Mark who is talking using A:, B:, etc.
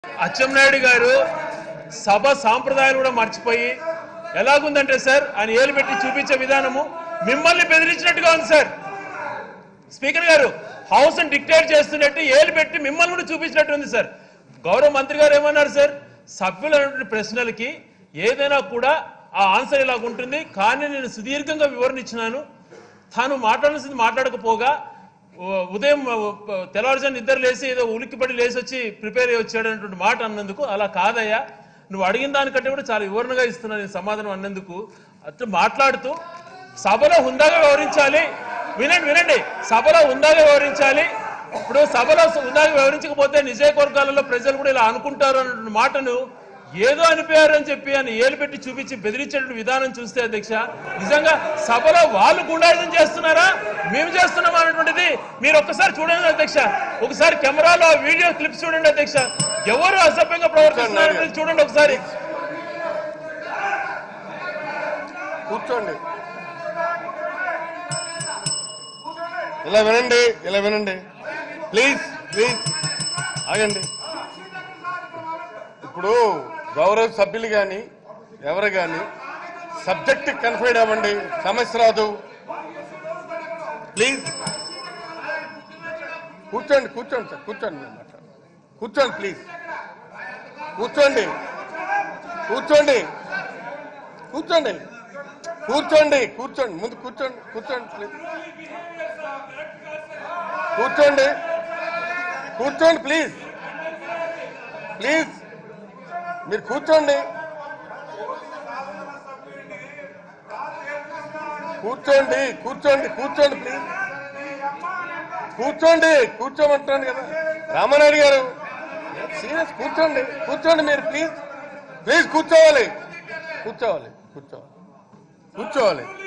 A: అచ్చెన్నాయుడు గారు సభ సాంప్రదాయాలు కూడా మర్చిపోయి ఎలాగుందంటే సార్ ఆయన ఏలు పెట్టి చూపించే విధానము మిమ్మల్ని బెదిరించినట్టుగా ఉంది సార్ స్పీకర్ గారు హౌస్ డిక్టేట్ చేస్తున్నట్టు ఏలు పెట్టి మిమ్మల్ని కూడా చూపించినట్టు ఉంది సార్ గౌరవ మంత్రి గారు ఏమన్నారు సార్ సభ్యుల ప్రశ్నలకి ఏదైనా కూడా ఆ ఆన్సర్ ఇలాగ ఉంటుంది కానీ నేను సుదీర్ఘంగా వివరణ ఇచ్చినాను తాను మాట్లాడాల్సింది మాట్లాడకపోగా ఉ- ఉదయం ఉ- తెల్లవారుజాము నిద్ర లేసి ఏదో ఉలిక్కిపడి లేసి వచ్చి ప్రిపేర్ అయ్యి వచ్చాడు అనేటువంటి మాట అన్నందుకు అలా కాదయ్యా నువ్వు అడిగిన దానికంటే కూడా చాలా వివరణగా ఇస్తున్నాను నేను సమాధానం అన్నందుకు అట్లా మాట్లాడుతూ సభలో హుందాగా వ్యవహరించాలి వినండి వినండి సభలో హుందాగా వ్యవహరించాలి ఇప్పుడు సభలో హుందాగా వ్యవహరించకపోతే నిజయవర్గాలలో ప్రజలు కూడా ఇలా అనుకుంటారు అన్నటువంటి మాటను ఏదో అనిపోయారు అని చెప్పి అని ఏలు పెట్టి చూపించి బెదిరించేటువంటి విధానం చూస్తే అధ్యక్ష నిజంగా సభలో వాళ్ళు గుండాయిజం చేస్తున్నారా మేము చేస్తున్నాం అన్నటువంటిది మీరు ఒక్కసారి చూడండి అధ్యక్ష ఒకసారి కెమెరాలో ఆ వీడియో క్లిప్స్ చూడండి అధ్యక్ష ఎవరు అసభ్యంగా ప్రవర్తిస్తున్నారు చూడండి ఒకసారి
B: కూర్చోండి ఇలా వినండి ఇలా వినండి ప్లీజ్ ప్లీజ్ ఆగండి ఇప్పుడు గౌరవ సభ్యులు కానీ ఎవరు కానీ సబ్జెక్ట్ కన్ఫైడ్ అవ్వండి సమస్య రాదు ప్లీజ్ కూర్చోండి కూర్చోండి సార్ కూర్చోండి నేను మాట్లాడను. కూర్చోండి ప్లీజ్ కూర్చోండి కూర్చోండి కూర్చోండి కూర్చోండి కూర్చోండి ముందు కూర్చోండి కూర్చోండి ప్లీజ్ కూర్చోండి కూర్చోండి ప్లీజ్ ప్లీజ్ మీరు కూర్చోండి కూర్చోండి కూర్చోండి కూర్చోండి ప్లీజ్ కూర్చోండి కూర్చోమంటున్నాను కదా రామానాయుడు గారు సీరియస్ కూర్చోండి కూర్చోండి మీరు ప్లీజ్ ప్లీజ్ కూర్చోవాలి కూర్చోవాలి కూర్చోవాలి కూర్చోవాలి